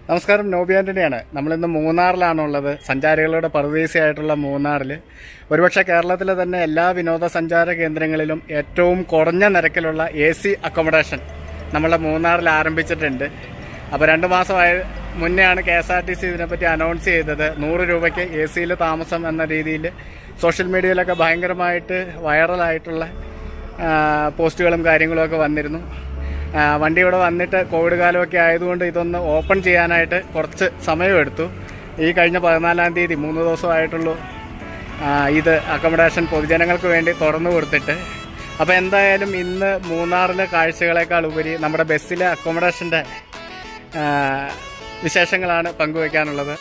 നമസ്കാരം നോബി ആന്റണിയാണ് നമ്മളിന്ന് മൂന്നാറിലാണുള്ളത് സഞ്ചാരികളുടെ പരദേശിയായിട്ടുള്ള മൂന്നാറിൽ ഒരുപക്ഷെ കേരളത്തിലെ തന്നെ എല്ലാ വിനോദസഞ്ചാര കേന്ദ്രങ്ങളിലും ഏറ്റവും കുറഞ്ഞ നിരക്കിലുള്ള എ സി അക്കോമഡേഷൻ നമ്മളെ മൂന്നാറിൽ ആരംഭിച്ചിട്ടുണ്ട് അപ്പോൾ രണ്ട് മാസമായ മുന്നെയാണ് K S R T C ഇതിനെപ്പറ്റി അനൗൺസ് ചെയ്തത് നൂറ് രൂപയ്ക്ക് എ സിയിൽ താമസം എന്ന രീതിയിൽ സോഷ്യൽ മീഡിയയിലൊക്കെ ഭയങ്കരമായിട്ട് വൈറലായിട്ടുള്ള ആ, പോസ്റ്റുകളും കാര്യങ്ങളും ഒക്കെ വന്നിരുന്നു ആ, വണ്ടി ഇവിടെ വന്നിട്ട് കോവിഡ് കാലമൊക്കെ ആയതുകൊണ്ട് ഇതൊന്ന് ഓപ്പൺ ചെയ്യാനായിട്ട് കുറച്ച് സമയമെടുത്തു ഈ കഴിഞ്ഞ പതിനാലാം തീയതി മൂന്ന് ദിവസമായിട്ടുള്ളൂ ആ, ഇത് അക്കോമഡേഷൻ പൊതുജനങ്ങൾക്ക് വേണ്ടി തുറന്നു കൊടുത്തിട്ട് അപ്പോൾ എന്തായാലും ഇന്ന് മൂന്നാറിലെ കാഴ്ചകളെക്കാൾ ഉപരി നമ്മുടെ ബസ്സിലെ അക്കോമഡേഷൻ്റെ വിശേഷങ്ങളാണ് പങ്കുവയ്ക്കാനുള്ളത്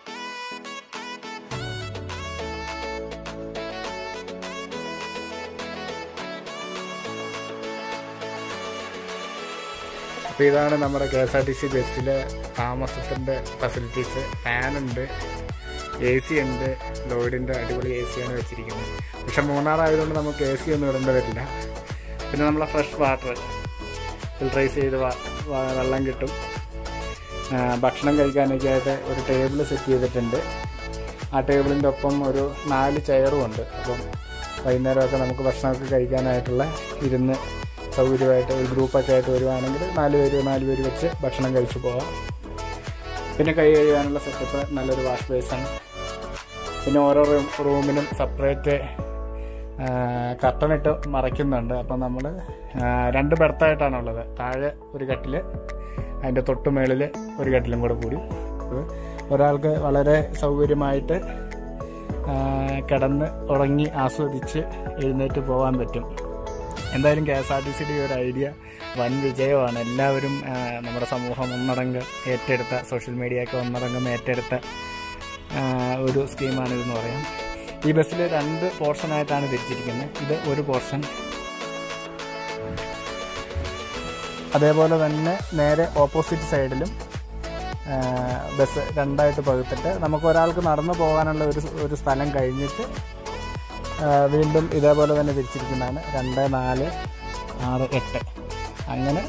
അപ്പോൾ ഇതാണ് നമ്മുടെ K S R T C ബസ്സിലെ താമസത്തിൻ്റെ ഫെസിലിറ്റീസ് ഫാനുണ്ട് എ സി ഉണ്ട് ലോഡിൻ്റെ അടിപൊളി എ സിയാണ് വെച്ചിരിക്കുന്നത് പക്ഷെ മൂന്നാറായതുകൊണ്ട് നമുക്ക് എ സി ഒന്നും ഇടേണ്ടി വരില്ല പിന്നെ നമ്മളെ ഫ്രഷ് വാട്ടർ ഫിൽട്രൈസ് ചെയ്ത് വ- വ- വെള്ളം കിട്ടും ആ, ഭക്ഷണം കഴിക്കാനൊക്കെ ആയിട്ട് ഒരു ടേബിൾ സെറ്റ് ചെയ്തിട്ടുണ്ട് ആ ടേബിളിൻ്റെ ഒപ്പം ഒരു നാല് ചെയറും ഉണ്ട് അപ്പം വൈകുന്നേരമൊക്കെ നമുക്ക് ഭക്ഷണമൊക്കെ കഴിക്കാനായിട്ടുള്ള ഇരുന്ന് സൗകര്യമായിട്ട് ഒരു ഗ്രൂപ്പൊക്കെ ആയിട്ട് വരുവാണെങ്കിൽ നാല് പേര് നാല് പേര് വെച്ച് ഭക്ഷണം കഴിച്ചു പോവാം പിന്നെ കൈ കഴുകാനുള്ള സെറ്റപ്പ് നല്ലൊരു വാഷ് ബേസൺ പിന്നെ ഓരോ റൂം റൂമിനും സെപ്പറേറ്റ് കർട്ടനിട്ട് മറയ്ക്കുന്നുണ്ട് അപ്പം നമ്മൾ രണ്ട് ബെർത്തായിട്ടാണുള്ളത് താഴെ ഒരു കട്ടില് അതിൻ്റെ തൊട്ട് മേളിൽ ഒരു കട്ടിലും കൂടെ കൂടി അത് ഒരാൾക്ക് വളരെ സൗകര്യമായിട്ട് ആ, കിടന്ന് ഉറങ്ങി ആസ്വദിച്ച് എഴുന്നേറ്റ് പോകാൻ പറ്റും എന്തായാലും കെ എസ് ആർ ടി സിയുടെ ഒരു ഐഡിയ വൻ വിജയമാണ് എല്ലാവരും ആ, നമ്മുടെ സമൂഹം ഒന്നടങ്കം ഏറ്റെടുത്ത സോഷ്യൽ മീഡിയയൊക്കെ ഒന്നടങ്കം ഏറ്റെടുത്ത ആ, ഒരു സ്കീമാണ് ഇതെന്ന് പറയാം ഈ ബസ്സിൽ രണ്ട് പോർഷനായിട്ടാണ് തിരിച്ചിരിക്കുന്നത് ഇത് ഒരു പോർഷൻ അതേപോലെ തന്നെ നേരെ ഓപ്പോസിറ്റ് സൈഡിലും ആ, ബസ് രണ്ടായിട്ട് പകുത്തിട്ട് നമുക്ക് ഒരാൾക്ക് നടന്നു പോകാനുള്ള ഒരു ഒരു സ്ഥലം കഴിഞ്ഞിട്ട് ആ, വീണ്ടും ഇതേപോലെ തന്നെ തിരിച്ചിരിക്കുന്നതാണ് രണ്ട് നാല് ആറ് എട്ട് അങ്ങനെ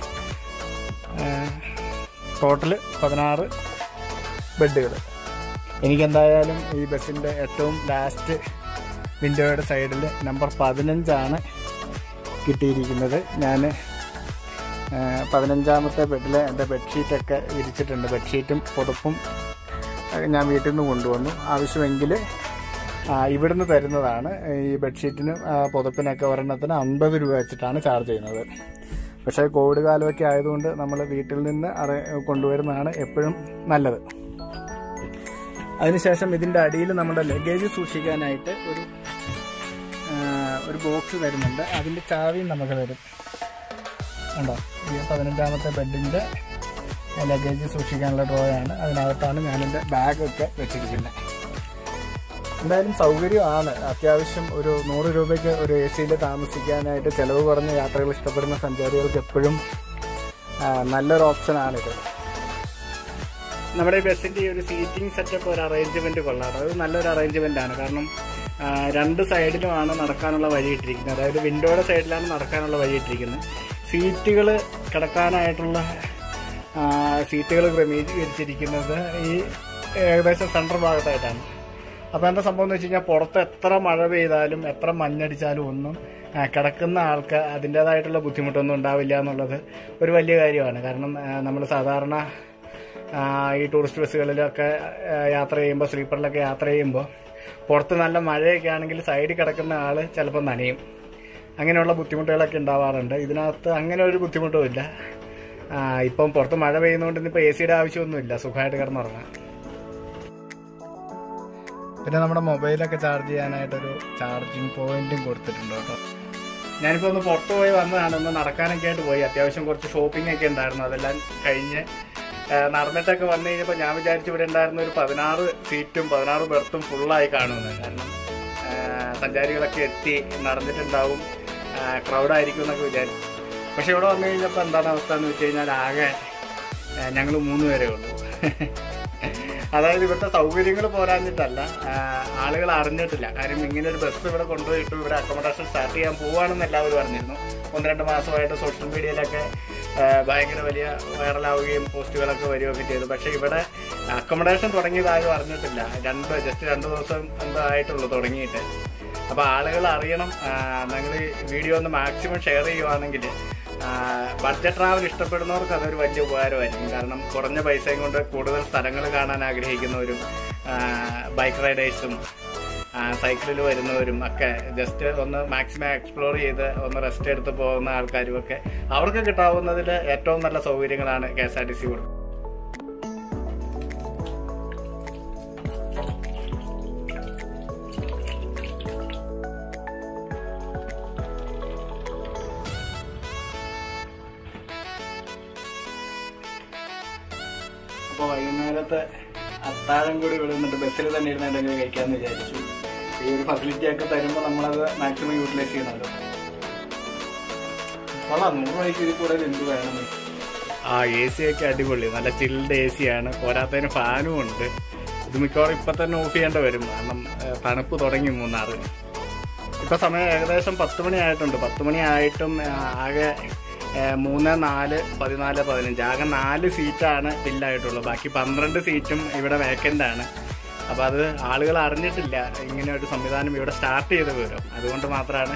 ടോട്ടൽ പതിനാറ് ബെഡുകൾ എനിക്കെന്തായാലും ഈ ബസ്സിൻ്റെ ഏറ്റവും ലാസ്റ്റ് വിൻഡോയുടെ സൈഡിൽ നമ്പർ പതിനഞ്ചാണ് കിട്ടിയിരിക്കുന്നത് ഞാൻ പതിനഞ്ചാമത്തെ ബെഡിൽ എൻ്റെ ബെഡ്ഷീറ്റൊക്കെ വിരിച്ചിട്ടുണ്ട് ബെഡ്ഷീറ്റും പുതപ്പും ഒക്കെ ഞാൻ വീട്ടിൽ നിന്ന് കൊണ്ടുവന്നു ആവശ്യമെങ്കിൽ ആ, ഇവിടുന്ന് തരുന്നതാണ് ഈ ബെഡ്ഷീറ്റിനും ആ, പുതപ്പിനൊക്കെ ഒരെണ്ണത്തിന് അൻപത് രൂപ വെച്ചിട്ടാണ് ചാർജ് ചെയ്യുന്നത് പക്ഷേ കോവിഡ് കാലമൊക്കെ ആയതുകൊണ്ട് നമ്മൾ വീട്ടിൽ നിന്ന് അറ കൊണ്ടുവരുന്നതാണ് എപ്പോഴും നല്ലത് അതിനുശേഷം ഇതിൻ്റെ അടിയിൽ നമ്മുടെ ലഗേജ് സൂക്ഷിക്കാനായിട്ട് ഒരു ആ, ഒരു ബോക്സ് തരുന്നുണ്ട് അതിൻ്റെ ചാവിയും നമുക്ക് തരും ഉണ്ടോ ഈ പതിനഞ്ചാമത്തെ ബെഡിൻ്റെ ലഗേജ് സൂക്ഷിക്കാനുള്ള ഡ്രോയാണ് അതിനകത്താണ് ഞാനെൻ്റെ ബാഗൊക്കെ വെച്ചിരിക്കുന്നത് എന്തായാലും സൗകര്യമാണ് അത്യാവശ്യം ഒരു നൂറ് രൂപയ്ക്ക് ഒരു എ സിയിൽ താമസിക്കാനായിട്ട് ചിലവ് കുറഞ്ഞ യാത്രകൾ ഇഷ്ടപ്പെടുന്ന സഞ്ചാരികൾക്ക് എപ്പോഴും ആ, നല്ലൊരു ഓപ്ഷനാണിത് നമ്മുടെ ഈ ബസ്സിൻ്റെ ഈ ഒരു സീറ്റിംഗ് സെറ്റപ്പ് ഒരു അറേഞ്ച്മെന്റ് കൊള്ളാം അത് നല്ലൊരു അറേഞ്ച്മെന്റ് ആണ് കാരണം ആ, രണ്ട് സൈഡിലുമാണ് നടക്കാനുള്ള വഴി ഇട്ടിരിക്കുന്നത് അതായത് വിൻഡോയുടെ സൈഡിലാണ് നടക്കാനുള്ള വഴി ഇട്ടിരിക്കുന്നത് സീറ്റുകൾ കിടക്കാനായിട്ടുള്ള സീറ്റുകൾ ക്രമീകരിച്ചിരിക്കുന്നത് ഈ ഏകദേശം സെൻട്രൽ ഭാഗത്തായിട്ടാണ് അപ്പോൾ എന്താ സംഭവം എന്ന് വെച്ച് കഴിഞ്ഞാൽ പുറത്ത് എത്ര മഴ പെയ്താലും എത്ര മഞ്ഞടിച്ചാലും ഒന്നും ആ, കിടക്കുന്ന ആൾക്ക് അതിൻ്റെതായിട്ടുള്ള ബുദ്ധിമുട്ടൊന്നും ഉണ്ടാവില്ല എന്നുള്ളത് ഒരു വലിയ കാര്യമാണ് കാരണം നമ്മൾ സാധാരണ ആ, ഈ ടൂറിസ്റ്റ് ബസ്സുകളിലൊക്കെ ആ, യാത്ര ചെയ്യുമ്പോൾ സ്ലീപ്പറിലൊക്കെ യാത്ര ചെയ്യുമ്പോൾ പുറത്ത് നല്ല മഴയൊക്കെ ആണെങ്കിൽ സൈഡിൽ കിടക്കുന്ന ആൾ ചിലപ്പോൾ നനയും അങ്ങനെയുള്ള ബുദ്ധിമുട്ടുകളൊക്കെ ഉണ്ടാവാറുണ്ട് ഇതിനകത്ത് അങ്ങനെ ഒരു ബുദ്ധിമുട്ടും ഇല്ല ആ, ഇപ്പം പുറത്ത് മഴ പെയ്യുന്നതുകൊണ്ട് ഇന്നിപ്പോൾ എ സിയുടെ ആവശ്യമൊന്നുമില്ല സുഖമായിട്ട് കിടന്നുറങ്ങാം പിന്നെ നമ്മുടെ മൊബൈലൊക്കെ ചാർജ് ചെയ്യാനായിട്ടൊരു ചാർജിങ് പോയിന്റും കൊടുത്തിട്ടുണ്ട് കേട്ടോ ഞാനിപ്പോൾ ഒന്ന് പുറത്ത് പോയി വന്നതാണ് ഒന്ന് നടക്കാനൊക്കെ ആയിട്ട് പോയി അത്യാവശ്യം കുറച്ച് ഷോപ്പിംഗ് ഒക്കെ ഉണ്ടായിരുന്നു അതെല്ലാം കഴിഞ്ഞ് ആ, നടന്നിട്ടൊക്കെ വന്നു കഴിഞ്ഞപ്പോൾ ഞാൻ വിചാരിച്ചു ഇവിടെ ഉണ്ടായിരുന്ന ഒരു പതിനാറ് സീറ്റും പതിനാറ് ബെർത്തും ഫുള്ളായി കാണുമെന്ന് കാരണം ആ, സഞ്ചാരികളൊക്കെ എത്തി നടന്നിട്ടുണ്ടാവും ക്രൗഡായിരിക്കും എന്നൊക്കെ വിചാരിച്ചു പക്ഷെ ഇവിടെ വന്നു കഴിഞ്ഞപ്പോൾ എന്താണ് അവസ്ഥ എന്ന് വെച്ച് കഴിഞ്ഞാൽ ആകെ ഞങ്ങൾ മൂന്ന് പേരേ ഉള്ളൂ അതായത് ഇവിടുത്തെ സൗകര്യങ്ങൾ പോരാഞ്ഞിട്ടല്ല ആ, ആളുകൾ അറിഞ്ഞിട്ടില്ല കാര്യം ഇങ്ങനെ ഒരു ബസ് ഇവിടെ കൊണ്ടുപോയിട്ട് ഇവിടെ അക്കോമഡേഷൻ സ്റ്റാർട്ട് ചെയ്യാൻ പോവാണെന്ന് എല്ലാവരും അറിഞ്ഞിരുന്നു ഒന്ന് രണ്ട് മാസമായിട്ട് സോഷ്യൽ മീഡിയയിലൊക്കെ ആ, ഭയങ്കര വലിയ വൈറലാവുകയും പോസ്റ്റുകളൊക്കെ വരികയൊക്കെ ചെയ്തു പക്ഷേ ഇവിടെ അക്കോമഡേഷൻ തുടങ്ങിയതാരും അറിഞ്ഞിട്ടില്ല രണ്ട് ജസ്റ്റ് രണ്ട് ദിവസം എന്തോ ആയിട്ടുള്ളൂ തുടങ്ങിയിട്ട് അപ്പോൾ ആളുകൾ അറിയണം നിങ്ങൾ വീഡിയോ ഒന്ന് മാക്സിമം ഷെയർ ചെയ്യുവാണെങ്കിൽ ബഡ്ജറ്റ് ട്രാവൽ ഇഷ്ടപ്പെടുന്നവർക്ക് അതൊരു വലിയ ഉപകാരമായിരിക്കും കാരണം കുറഞ്ഞ പൈസയും കൊണ്ട് കൂടുതൽ സ്ഥലങ്ങൾ കാണാൻ ആഗ്രഹിക്കുന്നവരും ബൈക്ക് റൈഡേഴ്സും സൈക്കിളിൽ വരുന്നവരും ഒക്കെ ജസ്റ്റ് ഒന്ന് മാക്സിമം എക്സ്പ്ലോർ ചെയ്ത് ഒന്ന് റെസ്റ്റ് എടുത്ത് പോകുന്ന ആൾക്കാരും ഒക്കെ അവർക്ക് കിട്ടാവുന്നതിൽ ഏറ്റവും നല്ല സൗകര്യങ്ങളാണ് K S R T C കൊടുക്കുന്നത് അപ്പോൾ വൈകുന്നേരത്തെ അത്താഴം കൂടി ഇവിടെ നിന്നിട്ട് ബസ്സിൽ തന്നെ ഇരുന്ന് എന്തെങ്കിലും കഴിക്കാമെന്ന് വിചാരിച്ചു ഈ ഒരു ഫെസിലിറ്റി ഒക്കെ തരുമ്പോൾ നമ്മളത് മാക്സിമം യൂട്ടിലൈസ് ചെയ്യണമല്ലോ കൊള്ളാം നൂറ് രൂപയ്ക്ക് ഇതിൽ കൂടുതൽ എന്ത് വേണം ആ എ സി ഒക്കെ അടിപൊളി നല്ല ചിൽഡ് എ സി ആണ് പോരാത്തതിന് ഫാനും ഉണ്ട് ഇത് മിക്കവാറും ഇപ്പം തന്നെ ഓഫ് ചെയ്യേണ്ടി വരും കാരണം ഏഹ്, തണുപ്പ് തുടങ്ങി മൂന്നാറ് ഇപ്പൊ സമയം ഏകദേശം പത്ത് മണി ആയിട്ടുണ്ട് പത്ത് മണി ആയിട്ടും ആ, ആകെ ഏ, മൂന്ന് നാല് പതിനാല് പതിനഞ്ച് ആകെ നാല് സീറ്റാണ് ഫില്ലായിട്ടുള്ളൂ ബാക്കി പന്ത്രണ്ട് സീറ്റും ഇവിടെ വേക്കൻ്റ് ആണ് അപ്പോൾ അത് ആളുകൾ അറിഞ്ഞിട്ടില്ല ഇങ്ങനെ ഒരു സംവിധാനം ഇവിടെ സ്റ്റാർട്ട് ചെയ്ത് വരും അതുകൊണ്ട് മാത്രമാണ്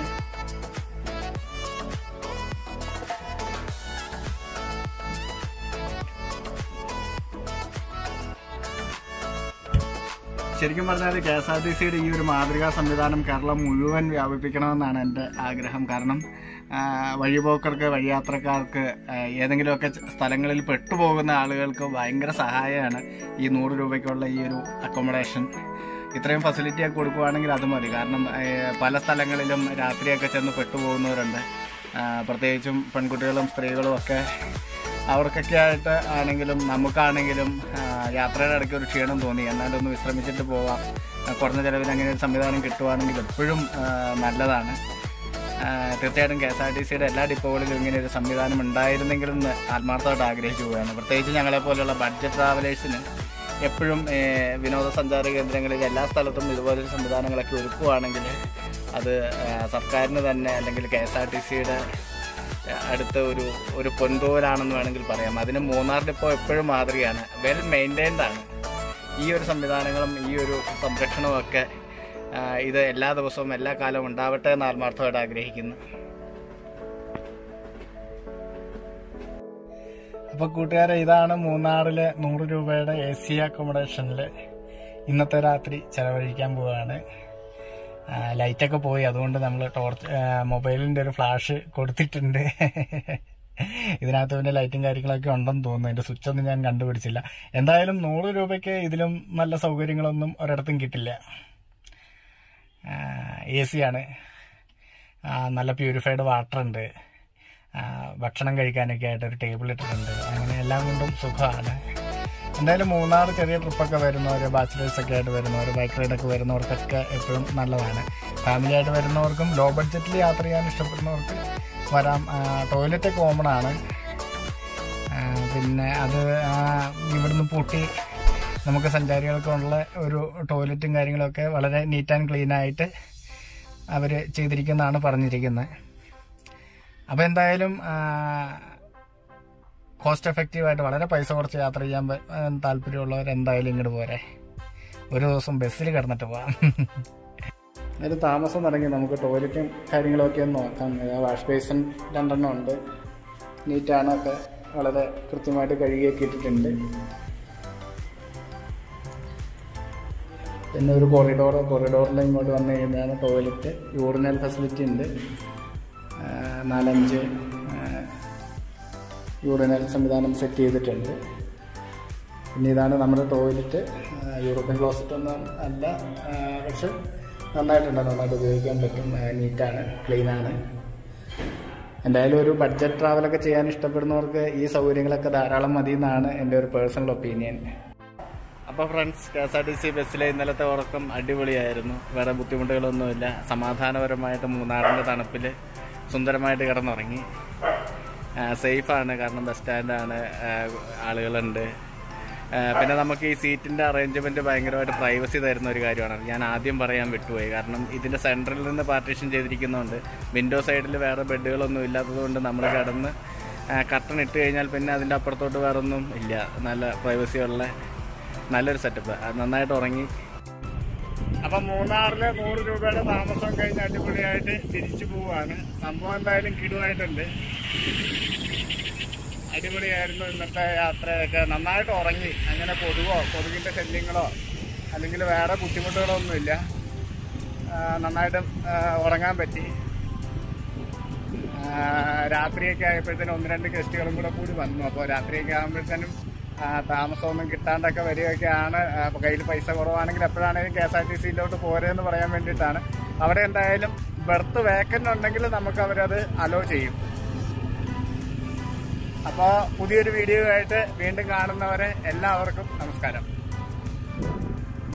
ശരിക്കും പറഞ്ഞാൽ കെ എസ് ആർ ടി സിയുടെ ഈ ഒരു മാതൃകാ സംവിധാനം കേരളം മുഴുവൻ വ്യാപിപ്പിക്കണമെന്നാണ് എൻ്റെ ആഗ്രഹം കാരണം ആ, വഴിപോക്കർക്ക് വഴിയാത്രക്കാർക്ക് ആ, ഏതെങ്കിലുമൊക്കെ ച- സ്ഥലങ്ങളിൽ പെട്ടുപോകുന്ന ആളുകൾക്ക് ഭയങ്കര സഹായമാണ് ഈ നൂറ് രൂപയ്ക്കുള്ള ഈ ഒരു അക്കോമഡേഷൻ ഇത്രയും ഫെസിലിറ്റി ഒക്കെ കൊടുക്കുവാണെങ്കിൽ അത് മതി കാരണം ഏ, പല സ്ഥലങ്ങളിലും രാത്രിയൊക്കെ ചെന്ന് പെട്ടുപോകുന്നവരുണ്ട് ആ, പ്രത്യേകിച്ചും പെൺകുട്ടികളും സ്ത്രീകളും ഒക്കെ അവർക്കൊക്കെ ആയിട്ട് ആണെങ്കിലും നമുക്കാണെങ്കിലും ആ, യാത്രയുടെ ഇടയ്ക്ക് ഒരു ക്ഷീണം തോന്നി എന്നാലും ഒന്ന് വിശ്രമിച്ചിട്ട് പോവാം ആ, കുറഞ്ഞ ചിലവിൽ അങ്ങനെ ഒരു സംവിധാനം കിട്ടുവാണെങ്കിൽ എപ്പോഴും ആ, നല്ലതാണ് ആ, തീർച്ചയായിട്ടും കെ എസ് ആർ ടി സിയുടെ എല്ലാ ഡിപ്പോകളിലും ഇങ്ങനെ ഒരു സംവിധാനം ഉണ്ടായിരുന്നെങ്കിലും എന്ന് ആത്മാർത്ഥമായിട്ട് ആഗ്രഹിച്ചു പോവുകയാണ് പ്രത്യേകിച്ച് ഞങ്ങളെ പോലെയുള്ള ബഡ്ജറ്റ് ട്രാവലേഴ്സിന് എപ്പോഴും ഏ, വിനോദസഞ്ചാര കേന്ദ്രങ്ങളിൽ എല്ലാ സ്ഥലത്തും ഇതുപോലൊരു സംവിധാനങ്ങളൊക്കെ ഒരുക്കുകയാണെങ്കിൽ അത് ആ, സർക്കാരിന് തന്നെ അല്ലെങ്കിൽ കെ എസ് ആർ ടി സിയുടെ അടുത്ത ഒരു ഒരു പൊൻതോലാണെന്ന് വേണമെങ്കിൽ പറയാം അതിന് മൂന്നാർ ഡിപ്പോ എപ്പോഴും മാതൃകയാണ് വെൽ മെയിൻറ്റൈൻഡ് ആണ് ഈ ഒരു സംവിധാനങ്ങളും ഈ ഒരു സംരക്ഷണവും ഒക്കെ ആ, ഇത് എല്ലാ ദിവസവും എല്ലാ കാലവും ഉണ്ടാവട്ടെ എന്ന് ആത്മാർത്ഥമായിട്ട് ആഗ്രഹിക്കുന്നു അപ്പോൾ കൂട്ടുകാരെ ഇതാണ് മൂന്നാറിലെ നൂറ് രൂപയുടെ എ സി അക്കോമഡേഷനിൽ ഇന്നത്തെ രാത്രി ചെലവഴിക്കാൻ പോവുകയാണ് ആ, ലൈറ്റൊക്കെ പോയി അതുകൊണ്ട് നമ്മൾ ടോർച്ച് ആ, മൊബൈലിൻ്റെ ഒരു ഫ്ലാഷ് കൊടുത്തിട്ടുണ്ട് ഇതിനകത്ത് പിന്നെ ലൈറ്റും കാര്യങ്ങളൊക്കെ ഉണ്ടെന്ന് തോന്നുന്നു അതിൻ്റെ സ്വിച്ച് ഒന്നും ഞാൻ കണ്ടുപിടിച്ചില്ല എന്തായാലും നൂറ് രൂപയ്ക്ക് ഇതിലും നല്ല സൗകര്യങ്ങളൊന്നും ഒരിടത്തും കിട്ടില്ല എ സി ആണ് ആ, നല്ല പ്യൂരിഫൈഡ് വാട്ടർ ഉണ്ട് ആ, ഭക്ഷണം കഴിക്കാനൊക്കെ ആയിട്ട് ഒരു ടേബിൾ ഇട്ടിട്ടുണ്ട് അങ്ങനെ എല്ലാം കൊണ്ടും സുഖമാണ് എന്തായാലും മൂന്നാർ ചെറിയ ട്രിപ്പൊക്കെ വരുന്നവർ ബാച്ചിലേഴ്സ് ഒക്കെ ആയിട്ട് വരുന്നവർ ബൈക്ക് റൈഡൊക്കെ വരുന്നവർക്കൊക്കെ എപ്പോഴും നല്ലതാണ് ഫാമിലി ആയിട്ട് വരുന്നവർക്കും ലോ ബഡ്ജറ്റിൽ യാത്ര ചെയ്യാൻ ഇഷ്ടപ്പെടുന്നവർക്ക് വരാം ടോയ്ലറ്റ് കോമൺ ആണ് ആ, പിന്നെ അത് ആ, ഇവിടുന്ന് പൂട്ടി നമുക്ക് സഞ്ചാരികൾക്കുള്ള ഒരു ടോയ്ലറ്റും കാര്യങ്ങളൊക്കെ വളരെ നീറ്റ് ആൻഡ് ക്ലീൻ ആയിട്ട് അവർ ചെയ്തിരിക്കുന്നതാണ് പറഞ്ഞിരിക്കുന്നത് അപ്പോൾ എന്തായാലും കോസ്റ്റ് എഫക്റ്റീവായിട്ട് വളരെ പൈസ കുറച്ച് യാത്ര ചെയ്യാൻ പ- ആ, താല്പര്യമുള്ളവർ എന്തായാലും ഇങ്ങോട്ട് പോരെ ഒരു ദിവസം ബസ്സിൽ കിടന്നിട്ട് പോവാം ഒരു താമസം തുടങ്ങി നമുക്ക് ടോയ്ലറ്റും കാര്യങ്ങളൊക്കെ ഒന്ന് നോക്കാം വാഷ് ബേസിൻ രണ്ടെണ്ണം ഉണ്ട് നീറ്റാണ് ഒക്കെ വളരെ കൃത്യമായിട്ട് കഴുകിയൊക്കെ ഇട്ടിട്ടുണ്ട് പിന്നെ ഒരു കോറിഡോർ കോറിഡോറിൽ ഇങ്ങോട്ട് വന്നു കഴിയുമ്പോഴാണ് ടോയ്ലറ്റ് യൂറിനൽ ഫെസിലിറ്റി ഉണ്ട് ആ, നാലഞ്ച് യൂറിനൽ സംവിധാനം സെറ്റ് ചെയ്തിട്ടുണ്ട് പിന്നെ ഇതാണ് നമ്മുടെ ടോയ്ലറ്റ് ആ, യൂറോപ്യൻ ക്ലോസറ്റ് ഒന്നും അല്ല ആ, പക്ഷെ നന്നായിട്ടുണ്ട് നന്നായിട്ട് ഉപയോഗിക്കാൻ പറ്റും ആ, നീറ്റാണ് ക്ലീനാണ് എന്തായാലും ഒരു ബഡ്ജറ്റ് ട്രാവലൊക്കെ ചെയ്യാൻ ഇഷ്ടപ്പെടുന്നവർക്ക് ഈ സൗകര്യങ്ങളൊക്കെ ധാരാളം മതി എന്നാണ് എൻ്റെ ഒരു പേഴ്സണൽ ഒപ്പീനിയൻ അപ്പോൾ friends K S R T C ബസ്സിലെ ഇന്നലത്തെ ഉറക്കം അടിപൊളിയായിരുന്നു വേറെ ബുദ്ധിമുട്ടുകളൊന്നുമില്ല സമാധാനപരമായിട്ട് മൂന്നാറിൻ്റെ തണുപ്പിൽ സുന്ദരമായിട്ട് കിടന്നുറങ്ങി സേഫാണ് കാരണം ബസ് സ്റ്റാൻഡാണ് ആളുകളുണ്ട് ആ, പിന്നെ നമുക്ക് ഈ സീറ്റിൻ്റെ അറേഞ്ച്മെൻറ്റ് ഭയങ്കരമായിട്ട് പ്രൈവസി തരുന്ന ഒരു കാര്യമാണ് ഞാൻ ആദ്യം പറയാൻ വിട്ടുപോയി കാരണം ഇതിൻ്റെ സെൻറ്ററിൽ നിന്ന് പാർട്ടീഷൻ ചെയ്തിരിക്കുന്നതുകൊണ്ട് വിൻഡോ സൈഡിൽ വേറെ ബെഡുകളൊന്നും ഇല്ലാത്തതുകൊണ്ട് നമ്മൾ കിടന്ന് കർട്ടൺ ഇട്ട് കഴിഞ്ഞാൽ പിന്നെ അതിൻ്റെ അപ്പുറത്തോട്ട് വേറൊന്നും ഇല്ല നല്ല പ്രൈവസി ഉള്ള നല്ലൊരു സെറ്റപ്പ് നന്നായിട്ട് ഉറങ്ങി അപ്പം മൂന്നാറില് നൂറ് രൂപയുടെ താമസം കഴിഞ്ഞ് അടിപൊളിയായിട്ട് തിരിച്ചു പോവാണ് സംഭവം എന്തായാലും കിടുവായിട്ടുണ്ട് അടിപൊളിയായിരുന്നു ഇന്നത്തെ യാത്രയൊക്കെ നന്നായിട്ട് ഉറങ്ങി അങ്ങനെ കൊതുകോ കൊതുകിന്റെ ശല്യങ്ങളോ അല്ലെങ്കിൽ വേറെ ബുദ്ധിമുട്ടുകളോ ഒന്നുമില്ല ആ, നന്നായിട്ട് ആ, ഉറങ്ങാൻ പറ്റി ആ, രാത്രിയൊക്കെ ആയപ്പോഴത്തേനും ഒന്ന് രണ്ട് ഗസ്റ്റുകളും കൂടെ കൂടി വന്നു അപ്പോൾ രാത്രിയൊക്കെ ആകുമ്പോഴത്തേനും ആ, താമസമൊന്നും കിട്ടാണ്ടൊക്കെ വരികയൊക്കെയാണ് അപ്പോൾ കയ്യിൽ പൈസ കുറവാണെങ്കിൽ എപ്പോഴാണെങ്കിലും കെ എസ് ആർ ടി സിയിലോട്ട് പോരെന്ന് പറയാൻ വേണ്ടിയിട്ടാണ് അവിടെ എന്തായാലും ബെർത്ത് വേക്കൻ്റ് ഉണ്ടെങ്കിൽ നമുക്ക് അവരത് അലോ ചെയ്യും അപ്പോൾ പുതിയൊരു വീഡിയോ ആയിട്ട് വീണ്ടും കാണുന്നവരെ എല്ലാവർക്കും നമസ്കാരം